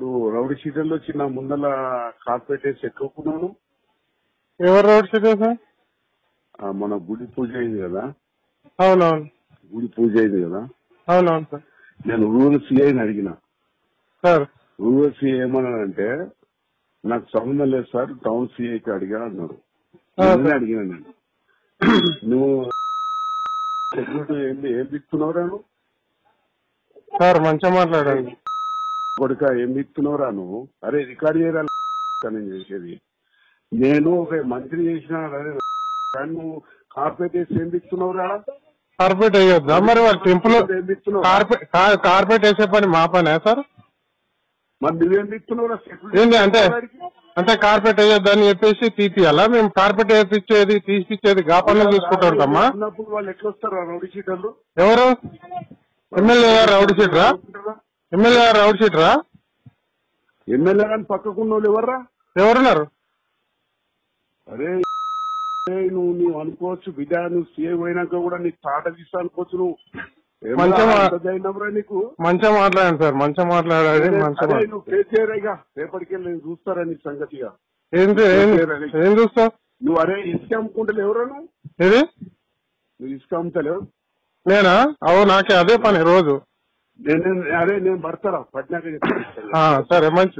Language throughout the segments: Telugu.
వాడు రౌడీ షీటర్లో చిన్న ముందల కార్పెట్ వేసి ఎక్కుకున్నాను ఎవరు రోడ్ షీట్ సార్ ఆ, మన గుడి పూజ అయింది కదా అవునవును గుడి పూజ అయింది కదా అవునవును సార్ నేను రూరల్ సిఐని అడిగిన సార్ రూరల్ సిఐ ఏమన్నాడంటే నాకు సంబంధం లేదు సార్ టౌన్ సిఐకి అడిగా అన్నారు ఆ, నేనే సార్. అడిగిన నేను నువ్వు సెక్యూరిటీ ఏం ఏం బిక్తున్నావురా నువ్వు సార్ మంచిగా మాట్లాడండి కొడుక ఏం బిక్తున్నావురా నువ్వు అరే రికార్డ్ చేయరా నేను చేసేది నేను ఒక మంత్రి చేసిన అరే, కానీ నువ్వు కార్పెట్ వేసి ఏం బిక్తున్నావురా కార్పెట్ వేయొద్దా మరి వాళ్ళ టెంపుల్ ఏం బిక్తున్నావు కార్పెట్ కా- కార్పెట్ వేసే పని మా పనే సార్ మరి నువ్వేం బిక్తున్నావురా ఏంటి అంటే అంటే కార్పెట్ వేయొద్దని చెప్పేసి తీపియాలా మేము కార్పెట్ వేపించేది తీసిచ్చేది గా పనులు చూసుకుంటూ ఉంటామా ఉన్నప్పుడు వాళ్ళు ఎట్లా వస్తారు రౌడీ షీటర్లు ఎవరు ఎమ్మెల్యే గారు రౌడ్ షీట్రా ఎమ్మెల్యే గారు రౌడ్ షీట్రా ఎమ్మెల్యే కానీ పక్కకున్న వాళ్ళు ఎవర్రా ఎవరున్నారు అరే ఏయ్ నువ్వు నువ్వు అనుకోవచ్చు బిడ్డ నువ్వు సీఏ పోయినాక కూడా నీకు తాట తీస్తా అనుకోవచ్చు నువ్వు ఏమరా మంచిగా మా- అంత ధైర్యంరా నీకు మంచిగా మాట్లాడండి సార్ మంచిగా మాట్లాడాలి మంచిగా అరే మాట్లా- నువ్వు ఫేస్ చేయరేగా రేపటికి వెళ్ళి నేను చూస్తారా నీ సంగతిగా ఏం చే- ఏం ఏం చూస్తావు నువ్వు అరే ఇసుక అమ్ముకుంటలేవు ఎవరా నువ్వు ఇది నువ్వు ఇసుక అమ్ముతలేవు నేనా అవు నాకే అదే పని రోజు నేను నేను- అరే నేను పడతారా పట్నాక చెప్తాను. ఆ, సరే మంచి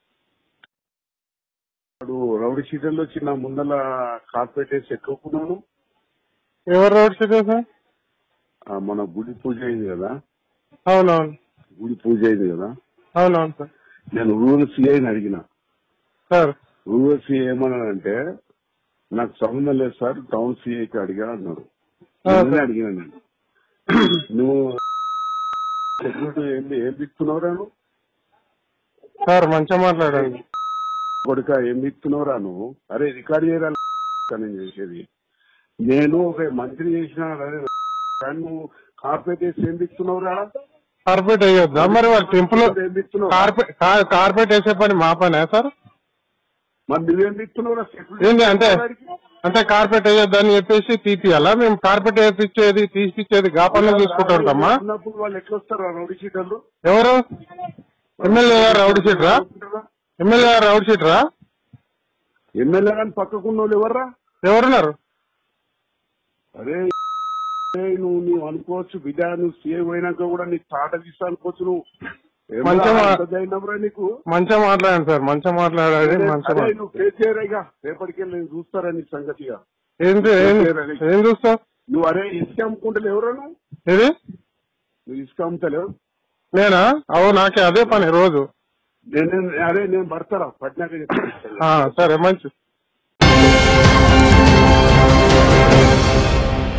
వాడు రౌడీ షీటర్లో చిన్న ముందల కార్పెట్ వేసి ఎక్కుకున్నాను ఎవరు రోడ్ షీట్ సార్ ఆ, మన గుడి పూజ అయింది కదా అవునవును గుడి పూజ అయింది కదా అవునవును సార్ నేను రూరల్ సిఐని అడిగిన సార్ రూరల్ సిఐ ఏమన్నాడంటే నాకు సంబంధం లేదు సార్ టౌన్ సిఐకి అడిగా అన్నారు ఆ, నేనే సార్. అడిగిన నేను నువ్వు సెక్యూరిటీ ఏం ఏం బిక్తున్నావురా నువ్వు సార్ మంచిగా మాట్లాడండి కొడుక ఏం బిక్తున్నావురా నువ్వు అరే రికార్డ్ చేయరా నేను చేసేది నేను ఒక మంత్రి చేసిన అరే, కానీ నువ్వు కార్పెట్ వేసి ఏం బిక్తున్నావురా కార్పెట్ వేయొద్దా మరి వాళ్ళ టెంపుల్ ఏం బిక్తున్నావు కార్పెట్ కా- కార్పెట్ వేసే పని మా పనే సార్ మరి నువ్వేం బిక్తున్నావురా ఏంటి అంటే అంటే కార్పెట్ వేయొద్దని చెప్పేసి తీపియాలా మేము కార్పెట్ వేపించేది తీసిచ్చేది గా పనులు చూసుకుంటూ ఉంటామా ఉన్నప్పుడు వాళ్ళు ఎట్లా వస్తారు రౌడీ షీటర్లు ఎవరు ఎమ్మెల్యే గారు రౌడ్ షీట్రా ఎమ్మెల్యే గారు రౌడ్ షీట్రా ఎమ్మెల్యే కానీ పక్కకున్న వాళ్ళు ఎవర్రా ఎవరున్నారు అరే ఏయ్ నువ్వు నువ్వు అనుకోవచ్చు బిడ్డ నువ్వు సీఏ పోయినాక కూడా నీకు తాట తీస్తా అనుకోవచ్చు నువ్వు ఏమరా మంచిగా మా- అంత ధైర్యంరా నీకు మంచిగా మాట్లాడండి సార్ మంచిగా మాట్లాడాలి మంచిగా అరే మాట్లా- నువ్వు ఫేస్ చేయరేగా రేపటికి వెళ్ళి నేను చూస్తారా నీ సంగతిగా ఏం చే- ఏం ఏం చూస్తావు నువ్వు అరే ఇసుక అమ్ముకుంటలేవు ఎవరా నువ్వు ఇది నువ్వు ఇసుక అమ్ముతలేవు నేనా అవు నాకే అదే పని రోజు నేను నేను- అరే నేను పడతారా పట్నాక చెప్తాను. ఆ, సరే మంచి